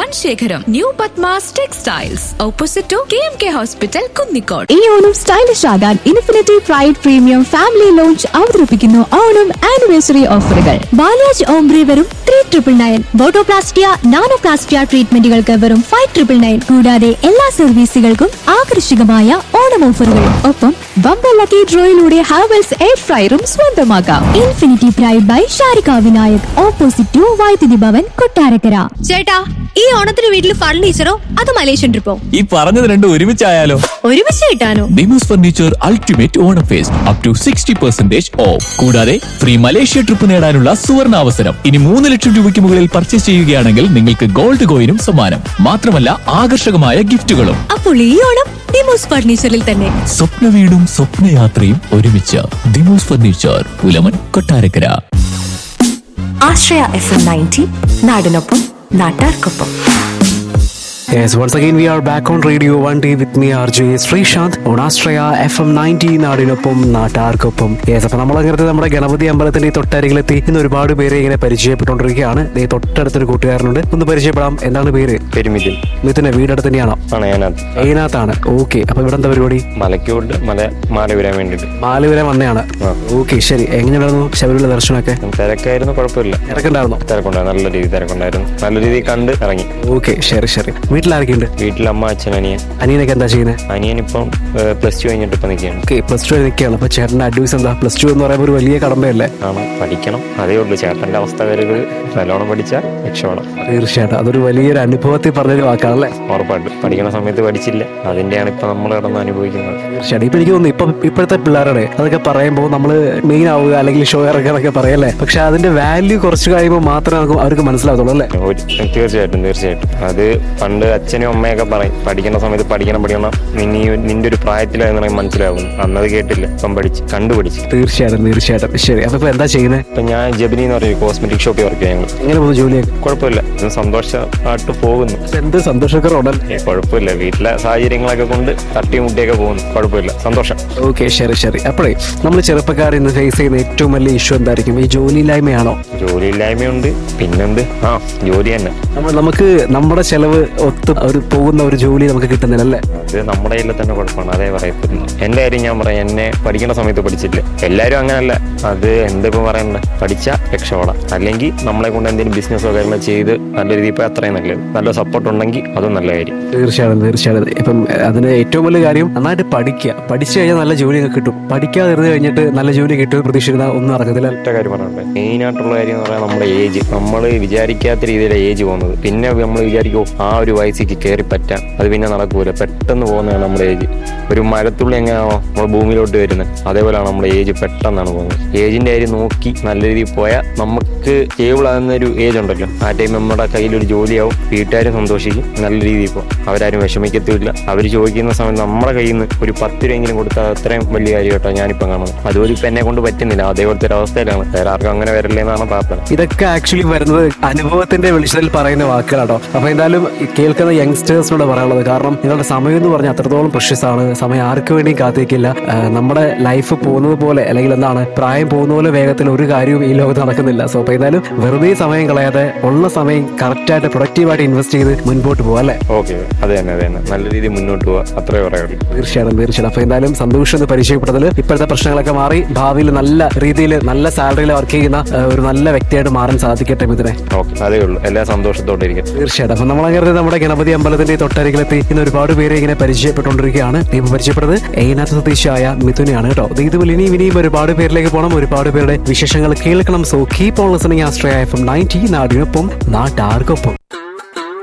ശേഖരം new Padmas textiles opposite to K M K hospital Kunnicode ഈ Onam stylish ആകാൻ infinity pride premium family lounge അവതരിപ്പിക്കുന്നു Onam anniversary ഓഫറുകൾ ബാലാജ് ഓംബ്രി വെറും three triple nine botoplastia nanoplastia ട്രീറ്റ്മെന്റുകൾക്ക് വെറും ഫൈവ് ട്രിപ്പിൾ നയൻ കൂടാതെ എല്ലാ സർവീസുകൾക്കും ആകർഷകമായ ഓണം ഓഫറുകൾ ഒപ്പം ബമ്പർ ലക്കി ഡ്രോയിലൂടെ ഹാവൽസ് എയർ ഫ്രയറും സ്വന്തമാക്കാം infinity pride by Sharika Vinayak opposite to Vaidyuthi Bhavan Kottarakkara ചേട്ടാ ഈ ഓണത്തിന് വീട്ടിൽ ഫർണിച്ചറോ അത് മലേഷ്യൻ ട്രിപ്പോ ഈ പറഞ്ഞത് രണ്ടും ഒരുമിച്ചായാലോ ഒരുമിച്ച് കിട്ടാനോ Dimos furniture ultimate Onam fest up to sixty percentage off കൂടാതെ ഫ്രീ മലേഷ്യ ട്രിപ്പ് നേടാനുള്ള സുവർണ അവസരം ഇനി മൂന്ന് ലക്ഷം രൂപയ്ക്ക് മുകളിൽ പർച്ചേസ് ചെയ്യുകയാണെങ്കിൽ നിങ്ങൾക്ക് ഗോൾഡ് കോയിനും സമ്മാനം മാത്രമല്ല ആകർഷകമായ ഗിഫ്റ്റുകളും അപ്പോൾ ഈ ഓണം ഡിമോസ് ഫർണിച്ചറിൽ തന്നെ സ്വപ്ന വീടും സ്വപ്നയാത്രയും ഒരുമിച്ച് Dimos furniture Pulamon Kottarakkara Asraya F M ninety നാടിനൊപ്പം നാട്ടാർക്കൊപ്പം Yes, once again we are back on Radio 1D with me RJ Sreesanth on Astraya FM 90 നാടിനൊപ്പം നാട്ടാർക്കൊപ്പം യെസ് അപ്പൊ നമ്മൾ അങ്ങനത്തെ നമ്മുടെ ഗണപതി അമ്പലത്തിന്റെ ഈ തൊട്ടരികിലെത്തി ഇന്ന് ഒരുപാട് പേരെ ഇങ്ങനെ പരിചയപ്പെട്ടുകൊണ്ടിരിക്കുകയാണ് ദേ തൊട്ടടുത്തൊരു കൂട്ടുകാരനുണ്ട് ഒന്ന് പരിചയപ്പെടാം എന്താണ് പേര് പെരുമിതിൽ മിഥുന വീടടുത്ത് തന്നെയാണോ ആണ് ഞാനത് ഏനാത്താണ് ഓക്കെ അപ്പൊ ഇവിടെ എന്താ പരിപാടി മലയ്ക്കോട്ട് മല മാല വരാൻ വേണ്ടിട്ട് നാല് വരെ വന്നെയാണ് ആ. ഓക്കെ ശരി എങ്ങനെയായിരുന്നു ശബരിമല ദർശനമൊക്കെ തിരക്കായിരുന്നു കുഴപ്പമില്ല ഇറക്കണ്ടായിരുന്നോ തിരക്കുണ്ടായിരുന്നു നല്ല രീതി തിരക്കുണ്ടായിരുന്നു നല്ല രീതിയിൽ കണ്ട് ഇറങ്ങി ഓക്കെ ശരി ശരി വീട്ടിലാരൊക്കെയുണ്ട് വീട്ടിൽ അമ്മ അച്ഛൻ അനിയൻ അനിയനൊക്കെ എന്താ ചെയ്യുന്നത് അനിയൻ ഇപ്പം പ്ലസ് ടു കഴിഞ്ഞിട്ട് ഇപ്പം നിൽക്കുകയാണ് ഓക്കെ പ്ലസ് ടു നിൽക്കുകയാണ് അപ്പൊ ചേട്ടന്റെ അഡ്വൈസ് എന്താ പ്ലസ് ടു എന്ന് പറയുമ്പോൾ ഒരു വലിയ കടമ്പയല്ലേ ആണ് പഠിക്കണം അതേ ഉള്ളൂ ചേട്ടന്റെ അവസ്ഥ വരരുത് നല്ലോണം പഠിച്ചാൽ രക്ഷപ്പെടാം തീർച്ചയായിട്ടും അതൊരു വലിയൊരു അനുഭവത്തിൽ പറഞ്ഞൊരു വാക്കാണല്ലേ ഉറപ്പായിട്ടും പഠിക്കുന്ന സമയത്ത് പഠിച്ചില്ല അതിന്റെയാണ് ഇപ്പൊ നമ്മൾ കിടന്ന് അനുഭവിക്കുന്നത് തീർച്ചയായിട്ടും ഇപ്പൊ എനിക്ക് തോന്നുന്നു ഇപ്പം ഇപ്പോഴത്തെ പിള്ളേരുടെ അതൊക്കെ പറയുമ്പോൾ നമ്മൾ മെയിൻ ആവുക അല്ലെങ്കിൽ ഷോ ഇറക്കാനൊക്കെ പറയല്ലേ പക്ഷെ അതിന്റെ വാല്യൂ കുറച്ച് കഴിയുമ്പോൾ മാത്രമേ നമുക്ക് അവർക്ക് മനസ്സിലാവത്തുള്ളൂ അല്ലേ ഒരു- തീർച്ചയായിട്ടും തീർച്ചയായിട്ടും അത് പണ്ട് അച്ഛനും അമ്മയൊക്കെ പറയും പഠിക്കുന്ന സമയത്ത് പഠിക്കണം പഠിക്കണം നിന്നെ നിന്റെ ഒരു പ്രായത്തിലായിരുന്നു മനസ്സിലാവും അന്നത് കേട്ടില്ല ഇപ്പം പഠിച്ച് കണ്ടുപിടിച്ച് തീർച്ചയായിട്ടും തീർച്ചയായിട്ടും ശരി അപ്പൊ ഇപ്പൊ എന്താ ചെയ്യുന്നത് ഇപ്പൊ ഞാൻ ജബിനി എന്ന് പറഞ്ഞ കോസ്മെറ്റിക് ഷോപ്പിൽ വർക്ക് ചെയ്യാൻ എങ്ങനെ പോകുന്നു ജോലിയൊക്കെ കുഴപ്പമില്ല ഇത് സന്തോഷമായിട്ട് പോകുന്നു എന്ത് സന്തോഷകരമുണ്ടല്ലോ ഏ, കുഴപ്പമില്ല വീട്ടിലെ സാഹചര്യങ്ങളൊക്കെ കൊണ്ട് തട്ടിയും മുട്ടിയൊക്കെ പോകുന്നു കുഴപ്പമില്ല സന്തോഷം ഓക്കെ ശരി ശരി അപ്പോഴേ നമ്മൾ ചെറുപ്പക്കാർ ഇന്ന് ഫേസ് ചെയ്യുന്ന ഏറ്റവും വലിയ ഇഷ്യൂ എന്തായിരിക്കും ഈ ജോലിയില്ലായ്മയാണോ ജോലിയില്ലായ്മയുണ്ട് പിന്നെന്ത് ആ ജോലി തന്നെ നമ്മൾ നമുക്ക് നമ്മുടെ ചെലവ് ഒത്ത് ഒരു പോകുന്ന ഒരു ജോലി നമുക്ക് കിട്ടുന്നില്ല അല്ലേ അത് നമ്മുടെ കയ്യിൽ തന്നെ കുഴപ്പമാണ് അതേ പറയത്തില്ല എന്റെ കാര്യം ഞാൻ പറയാം എന്നെ പഠിക്കുന്ന സമയത്ത് പഠിച്ചില്ല എല്ലാവരും അങ്ങനല്ല അത് എന്തിപ്പോ പറയണ്ട പഠിച്ചാൽ രക്ഷപ്പെടാം അല്ലെങ്കിൽ നമ്മളെ കൊണ്ട് എന്തെങ്കിലും ബിസിനസ്സോ കാര്യങ്ങളോ ചെയ്ത് നല്ല രീതിയിൽ ഇപ്പൊ അത്രയും നല്ലത് നല്ല സപ്പോർട്ട് ഉണ്ടെങ്കിൽ അതും നല്ല കാര്യം തീർച്ചയായിട്ടും തീർച്ചയായിട്ടും ഇപ്പം അതിന് ഏറ്റവും വലിയ കാര്യം നന്നായിട്ട് പഠിക്കുക പഠിച്ചു കഴിഞ്ഞാൽ നല്ല ജോലി ഒക്കെ കിട്ടും പഠിക്കാതിരുന്ന് കഴിഞ്ഞിട്ട് നല്ല ജോലി കിട്ടും പ്രതീക്ഷിക്കുന്ന ഒന്നും നടക്കത്തില്ല ഒറ്റ കാര്യം പറഞ്ഞിട്ടുണ്ട് മെയിൻ ആയിട്ടുള്ള കാര്യം എന്ന് പറയാൻ നമ്മുടെ ഏജ് നമ്മൾ വിചാരിക്കാത്ത രീതിയിലെ ഏജ് പോകുന്നത് പിന്നെ നമ്മൾ വിചാരിക്കും "ഓ, ആ ഒരു വയസ്സിലേക്ക് കയറി പറ്റാം അത് പിന്നെ നടക്കൂല പെട്ടെന്ന് പോകുന്നതാണ് നമ്മുടെ ഏജ് ഒരു മരത്തുള്ളി എങ്ങനെയാണോ നമ്മൾ ഭൂമിയിലോട്ട് വരുന്നത് അതേപോലെയാണ് നമ്മുടെ ഏജ് പെട്ടെന്നാണ് പോകുന്നത് ഏജിന്റെ കാര്യം നോക്കി നല്ല രീതിയിൽ പോയാൽ നമുക്ക് സ്റ്റേബിൾ ആകുന്ന ഒരു ഏജ് ഉണ്ടല്ലോ ആ ടൈം നമ്മുടെ കയ്യിൽ ഒരു ജോലിയാവും വീട്ടുകാരും സന്തോഷിക്കും നല്ല രീതിയിൽ പോകും അവരാരും വിഷമിക്കത്തില്ല അവർ ചോദിക്കുന്ന സമയത്ത് നമ്മുടെ കയ്യിൽ നിന്ന് ഒരു പത്ത് രൂപയെങ്കിലും കൊടുത്താൽ അത്രയും വലിയ കാര്യം കേട്ടോ ഞാനിപ്പം കാണുന്നത് അതുപോലെ ഇപ്പം എന്നെ കൊണ്ട് പറ്റുന്നില്ല അതേപോലത്തെ ഒരു അവസ്ഥയിലാണ് വേറെ ആർക്കും അങ്ങനെ വരല്ലേ എന്നാണ് പ്രാർത്ഥന ഇതൊക്കെ ആക്ച്വലി വരുന്നത് അനുഭവത്തിന്റെ വെളിച്ചത്തിൽ പറയുന്ന വാക്കുകളാട്ടോ അപ്പൊ എന്തായാലും ഈ കേൾക്കുന്ന യങ്സ്റ്റേഴ്സിനോട് പറയാനുള്ളത് കാരണം നിങ്ങളുടെ സമയം എന്ന് പറഞ്ഞാൽ അത്രത്തോളം പ്രഷ്യസ് ആണ് സമയം ആർക്കു വേണ്ടിയും കാത്തിരിക്കില്ല ആ, നമ്മുടെ ലൈഫ് പോകുന്നത് പോലെ അല്ലെങ്കിൽ എന്താണ് പ്രായം പോകുന്ന പോലെ വേഗത്തിൽ ഒരു കാര്യവും ഈ ലോകത്ത് നടക്കുന്നില്ല സോ അപ്പൊ എന്തായാലും വെറുതെ സമയം കളയാതെ ഉള്ള സമയം കറക്റ്റായിട്ട് പ്രൊഡക്റ്റീവായിട്ട് ഇൻവെസ്റ്റ് ചെയ്ത് മുൻപോട്ട് പോകാം അല്ലേ ഓക്കെ അത് തന്നെ അത് തന്നെ നല്ല രീതിയിൽ മുന്നോട്ട് പോവുക അത്രേ പറയുള്ളൂ തീർച്ചയായിട്ടും തീർച്ചയായിട്ടും അപ്പൊ എന്തായാലും സന്തോഷം എന്ന് പരിചയപ്പെട്ടതിൽ ഇപ്പോഴത്തെ പ്രശ്നങ്ങളൊക്കെ മാറി ഭാവിയിൽ നല്ല രീതിയിൽ നല്ല സാലറിയിൽ വർക്ക് ചെയ്യുന്ന ആ, ഒരു നല്ല വ്യക്തിയായിട്ട് മാറാൻ സാധിക്കട്ടെ ഇതിനെ ഓക്കെ അതേ ഉള്ളൂ എല്ലാ സന്തോഷത്തോടെ ഇരിക്കട്ടെ തീർച്ചയായിട്ടും അപ്പൊ നമ്മളങ്ങനെ നമ്മുടെ ഗണപതി അമ്പലത്തിന്റെ തൊട്ടരികിലെത്തി ഇന്ന് ഒരുപാട് പേരെ ഇങ്ങനെ പരിചയപ്പെട്ടുകൊണ്ടിരിക്കുകയാണ് ഇപ്പൊ പരിചയപ്പെട്ടത് ഏനാഥ സതീശായ മിഥുനെയാണ് കേട്ടോ ഇത് ഇതുപോലെ ഇനിയും ഇനിയും ഒരുപാട് പേരിലേക്ക് പോകണം ഒരുപാട് പേരുടെ വിശേഷങ്ങൾ കേൾക്കണം so keep on listening Astraya F M ninety നാടിനൊപ്പം നാട്ടാർക്കൊപ്പം